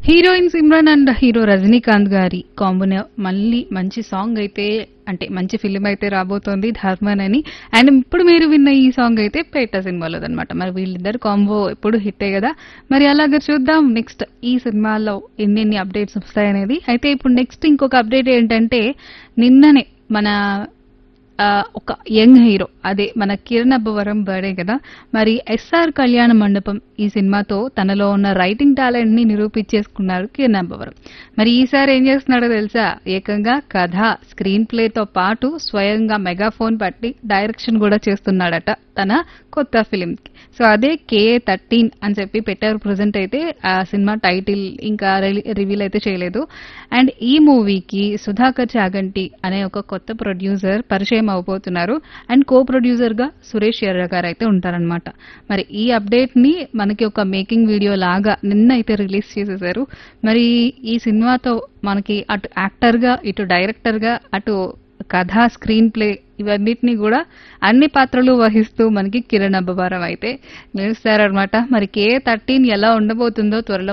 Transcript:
heroine Simran and hero Rajinikanth గారి కాంబోనే మళ్ళీ మంచి సాంగ్ అయితే అంటే మంచి ఫిలిం అయితే రాబోతోంది ధర్మన్ అని అండ్ ఇప్పుడు మీరు విన్న ఈ సాంగ్ అయితే పేట సినిమాలో అనమాట మరి వీళ్ళిద్దరు కాంబో ఎప్పుడు హిట్టే కదా మరి అలాగే చూద్దాం నెక్స్ట్ ఈ సినిమాలో ఎన్నెన్ని అప్డేట్స్ వస్తాయనేది అయితే ఇప్పుడు నెక్స్ట్ ఇంకొక అప్డేట్ ఏంటంటే నిన్ననే మన ఆ, ఒక యంగ్ హీరో అదే మన కిరణ్ అబ్బవరం బర్త్డే కదా మరి ఎస్ఆర్ కళ్యాణ మండపం ఈ సినిమాతో తనలో ఉన్న రైటింగ్ టాలెంట్ ని నిరూపించేసుకున్నారు కిరణ్ అబ్బవరం మరి ఈసారి ఏం చేస్తున్నాడో తెలుసా ఏకంగా కథ స్క్రీన్ ప్లేతో పాటు స్వయంగా మెగాఫోన్ పట్టి డైరెక్షన్ కూడా చేస్తున్నాడట తన కొత్త ఫిలిం కి సో అదే కేఏ థర్టీన్ అని చెప్పి పెట్టారు ప్రజెంట్ అయితే ఆ సినిమా టైటిల్ ఇంకా రివీల్ అయితే చేయలేదు అండ్ ఈ మూవీకి సుధాకర్ చాగంటి అనే ఒక కొత్త ప్రొడ్యూసర్ పరిచయం అవబోతున్నారు అండ్ కో ప్రొడ్యూసర్ గా సురేష్ ఎర్ర గారు అయితే ఉంటారనమాట మరి ఈ అప్డేట్ ని మనకి ఒక మేకింగ్ వీడియో లాగా నిన్న అయితే రిలీజ్ చేసేసారు మరి ఈ సినిమాతో మనకి అటు యాక్టర్ గా ఇటు డైరెక్టర్ గా అటు కథ స్క్రీన్ ప్లే ఇవన్నిటిని కూడా అన్ని పాత్రలు వహిస్తూ మనకి కిరణ్ అబ్బవారం అయితే నిలుస్తారనమాట మరి కే థర్టీన్ ఎలా ఉండబోతుందో త్వరలో